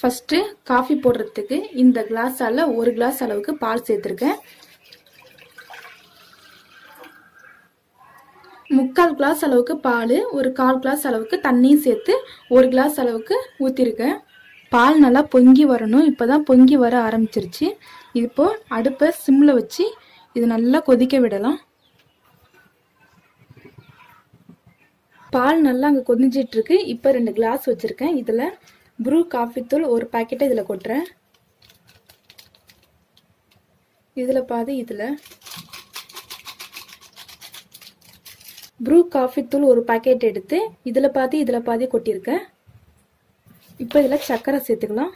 first coffee போடுறதுக்கு இந்த கிளாஸால் ஒரு கிளாஸ் அளவுக்கு பால் சேர்த்துருக்கேன் முக்கால் கிளாஸ் அளவுக்கு பால் ஒரு கால் கிளாஸ் அளவுக்கு தண்ணியும் சேர்த்து ஒரு கிளாஸ் அளவுக்கு ஊற்றிருக்கேன் பால் நல்லா பொங்கி வரணும் இப்போ தான் பொங்கி வர ஆரம்பிச்சிருச்சு இப்போ அடுப்பை சிம்மில் வச்சு இது நல்லா கொதிக்க விடலாம் பால் நல்லா அங்கே கொதிஞ்சிட்டு இருக்கு இப்போ ரெண்டு கிளாஸ் வச்சுருக்கேன் இதில் ப்ரூ காஃபி தூள் ஒரு பாக்கெட்டை இதில் கொட்டுறேன் இதில் பாதி இதில் ப்ரூ காஃபி தூள் ஒரு பாக்கெட் எடுத்து இதில் பாதி இதில் பாதி கொட்டியிருக்கேன் இப்போ இதில் சர்க்கரை சேர்த்துக்கலாம்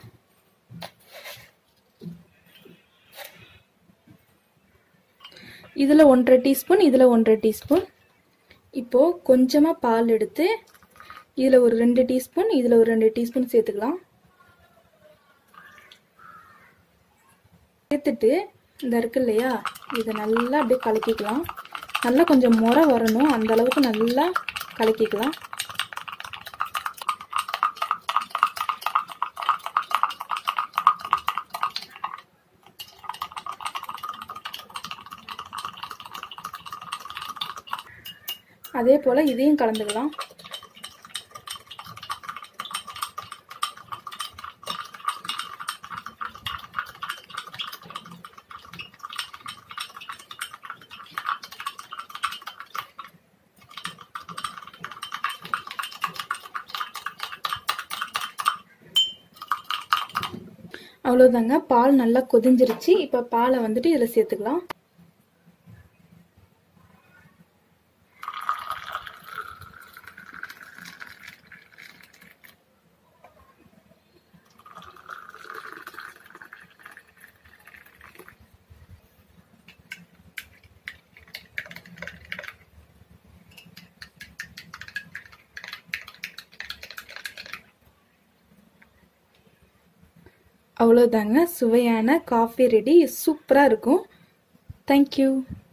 இதில் ஒன்றரை டீஸ்பூன் இதில் ஒன்றரை டீஸ்பூன் இப்போது கொஞ்சமாக பால் எடுத்து இதில் ஒரு ரெண்டு டீஸ்பூன் இதில் ஒரு ரெண்டு டீஸ்பூன் சேர்த்துக்கலாம் சேர்த்துட்டு இந்த இருக்கு இல்லையா இதை நல்லா அப்படியே கலக்கிக்கலாம் நல்லா கொஞ்சம் முறை வரணும் அந்த அளவுக்கு நல்லா கலக்கிக்கலாம் அதே போல் இதையும் கலந்துக்கலாம் அவ்வளோதாங்க பால் நல்லா கொதிஞ்சிருச்சு இப்போ பாலை வந்துட்டு இதில் சேர்த்துக்கலாம் அவ்வளோதாங்க சுவையான காஃபி ரெடி சூப்பராக இருக்கும் தேங்க்யூ